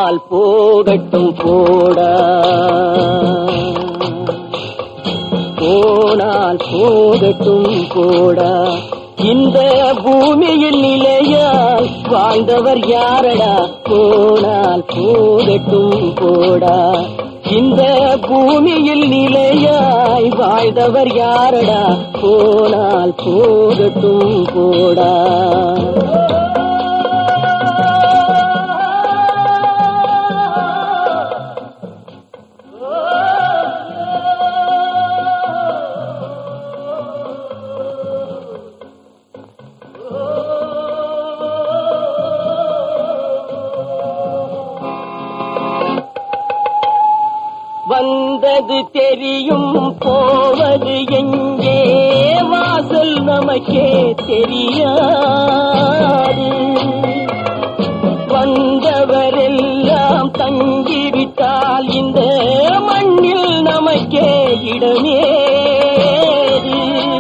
போனால் போகட்டும் போடா போனால் போகட்டும் போடா இந்த பூமியில் நிலையால் வாழ்ந்தவர் யாரடா போனால் போகட்டும் போடா இந்த பூமியில் நிலையாய் வாழ்ந்தவர் யாரடா போனால் போகட்டும் போடா வந்தது தெரியும் போவது எங்கே வாசல் நமக்கே தெரியாது வந்தவரெல்லாம் தங்கிவிட்டால் இந்த மண்ணில் நமக்கே இடமேது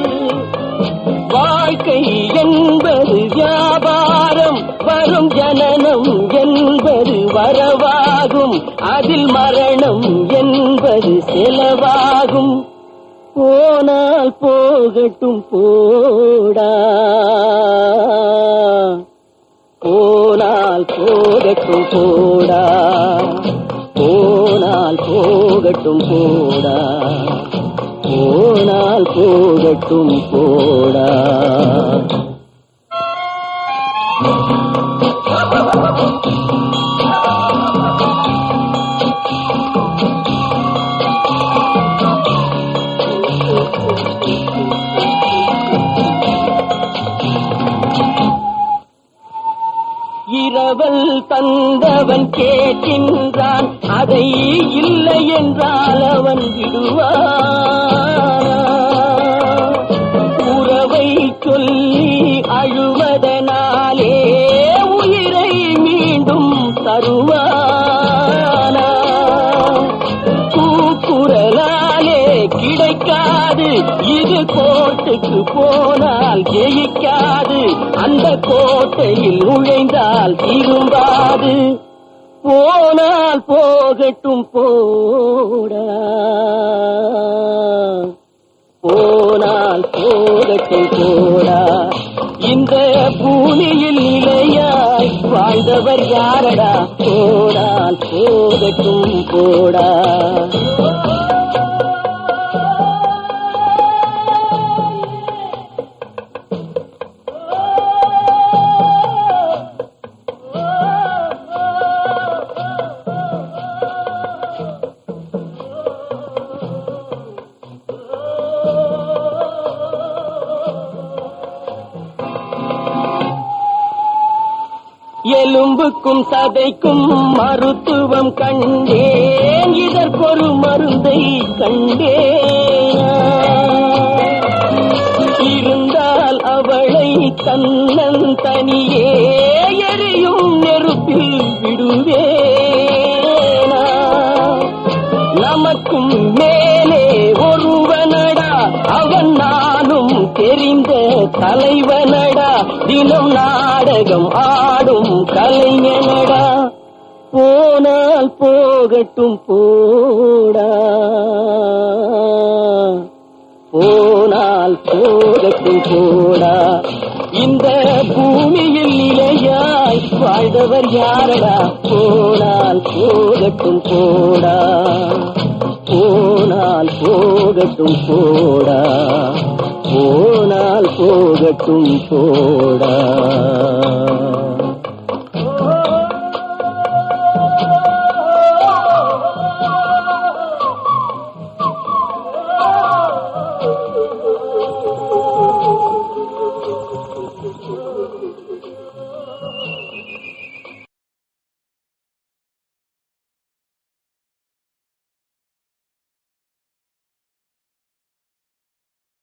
வாழ்க்கை என்பது வியாபாரம் வரும் ஜனனம் என்பது வரவாகும் அதில் மரணம் என்பது செலவாகும் போனால் போகட்டும் போடா போனால் போகட்டும் போடா போனால் போகட்டும் போடா போனால் போகட்டும் போடா இரவல் தந்தவன் கேட்கின்றான் அதை இல்லை என்றால் அவன் விடுவான் உறவை சொல்லி அழுவதனாலே உயிரை மீண்டும் தருவானா கூக்குரலாலே கிடைக்காது இது கோர்ட்டுக்கு போனால் ஜெயிக்காது அந்த கோட்டையில் நுழைந்தால் திரும்பாது போனால் போகட்டும் போடா போனால் போகட்டும் போடா இந்த பூமியில் நிலையாய் வாழ்ந்தவர் யாரடா போனால் போகட்டும் போடா எலும்புக்கும் சதைக்கும் மருத்துவம் கண்டேன் இதற்கொரு மருந்தை கண்டேன் இருந்தால் அவளை தன்னன் தனியே எரியும் நெருப்பில் விடுவேனா நமக்கும் மேலே ஒருவனடா அவன் நானும் தெரிந்த தலைவனடா தினம் நாடகம் ஆடும் கலைஞனடா போனால் போகட்டும் போடா போனால் போகட்டும் போடா இந்த பூமியில் நிலையாய் வாழ்ந்தவர் யாரடா போனால் போகட்டும் போடா போனால் போகட்டும் போடா போனால் போகட்டும் போடா